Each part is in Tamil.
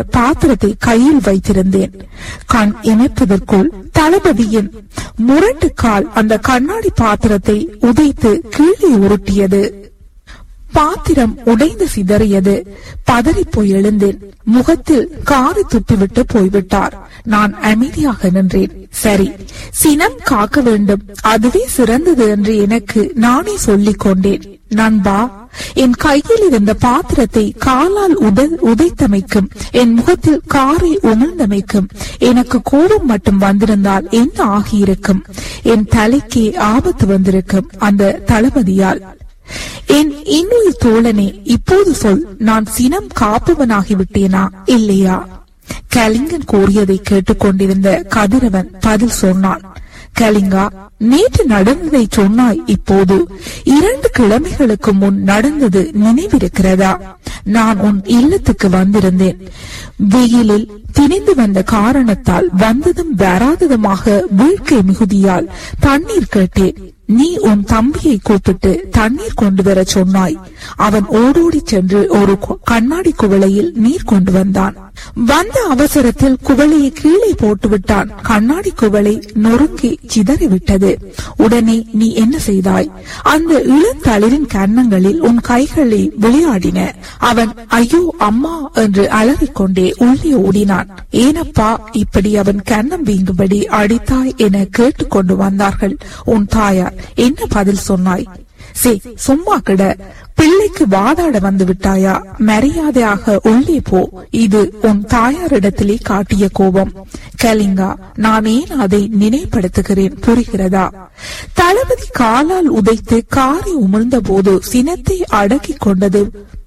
பாத்திரத்தை கையில் வைத்திருந்தேன் கண் இமைப்பதற்குள் தளபதியின் முரட்டு கால் அந்த கண்ணாடி பாத்திரத்தை உதைத்து கீழே உருட்டியது பாத்திரம் உடைந்து சிதறியது பதறி போய் எழுந்தேன் முகத்தில் காரி துப்பிவிட்டு போய்விட்டார் நான் அமைதியாக நின்றேன் சரி சினம் காக்க வேண்டும் அதுவே சிறந்தது என்று எனக்கு நானே சொல்லிக் கொண்டேன் நண்பா என் கையில் இருந்த பாத்திரத்தை காலால் உத உதைத்தமைக்கும் என் முகத்தில் காரை உமிழ்ந்தமைக்கும் எனக்கு கோபம் மட்டும் வந்திருந்தால் என்ன ஆகியிருக்கும் என் தலைக்கே ஆபத்து வந்திருக்கும் அந்த தளபதியால் என் இன்னொரு தோழனே இப்போது சொல் நான் சினம் காப்பவனாகிவிட்டேனா இல்லையா கலிங்கன் கூறியதை கேட்டுக்கொண்டிருந்த கதிரவன் பதில் சொன்னான் கலிங்கா நேற்று நடந்ததை சொன்னாய் இப்போது இரண்டு கிழமைகளுக்கு முன் நடந்தது நினைவிருக்கிறதா நான் உன் இல்லத்துக்கு வந்திருந்தேன் வெயிலில் திணிந்து வந்த காரணத்தால் வந்ததும் வராததுமாக வீழ்க்கை மிகுதியால் தண்ணீர் கேட்டேன் நீ உன் தம்பியை கூப்பிட்டு தண்ணீர் கொண்டு வர சொன்னாய் அவன் ஓடோடி சென்று ஒரு கு- கண்ணாடி குவளையில் நீர் கொண்டு வந்தான் வந்த அவசரத்தில் குவளையை கீழே போட்டு விட்டான் கண்ணாடி குவளை நொறுங்கி சிதறிவிட்டது உடனே நீ என்ன செய்தாய் அந்த இளந்தளிரின் கன்னங்களில் உன் கைகளை விளையாடின அவன் ஐயோ அம்மா என்று அலறிக்கொண்டே உள்ளே ஓடினான் ஏனப்பா இப்படி அவன் கன்னம் வீங்கும்படி அடித்தாய் என கேட்டுக்கொண்டு வந்தார்கள் உன் தாயார் என்ன பதில் சொன்னாய் சே சும்மா கிட பிள்ளைக்கு வாதாட வந்து விட்டாயா மரியாதையாக உள்ளே போ இது உன் தாயாரிடத்திலே காட்டிய கோபம் கலிங்கா நான் ஏன் அதை நினைப்படுத்துகிறேன் புரிகிறதா தளபதி காலால் உதைத்து காரை உமிழ்ந்த போது சினத்தை அடக்கிக் கொண்டது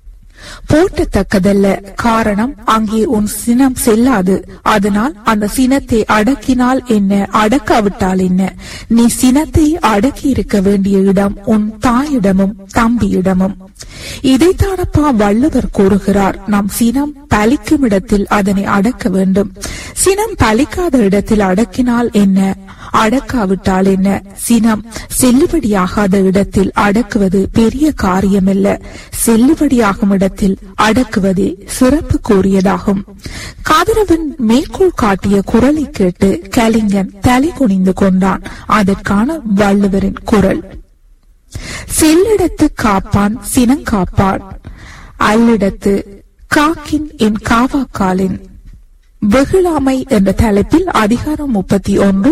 போட்டத்தக்கதல்ல காரணம் அங்கே உன் சினம் செல்லாது அதனால் அந்த சினத்தை அடக்கினால் என்ன அடக்காவிட்டால் என்ன நீ சினத்தை அடக்கி இருக்க வேண்டிய இடம் உன் தாயிடமும் தம்பியிடமும் இதைத்தானப்பா வள்ளுவர் கூறுகிறார் நம் சினம் பலிக்கும் இடத்தில் அதனை அடக்க வேண்டும் சினம் பலிக்காத இடத்தில் அடக்கினால் என்ன அடக்காவிட்டால் என்ன சினம் செல்லுபடியாகாத இடத்தில் அடக்குவது பெரிய காரியமல்ல செல்லுபடியாகும் இடத்தில் அடக்குவதே சிறப்பு கூறியதாகும் கதிரவன் மேற்கோள் காட்டிய குரலை கேட்டு கலிங்கன் தலை குனிந்து கொண்டான் அதற்கான வள்ளுவரின் குரல் செல்லிடத்து காப்பான் சினங்காப்பான் அல்லிடத்து காக்கின் என் காவாக்காலின் வெகுளாமை என்ற தலைப்பில் அதிகாரம் முப்பத்தி ஒன்று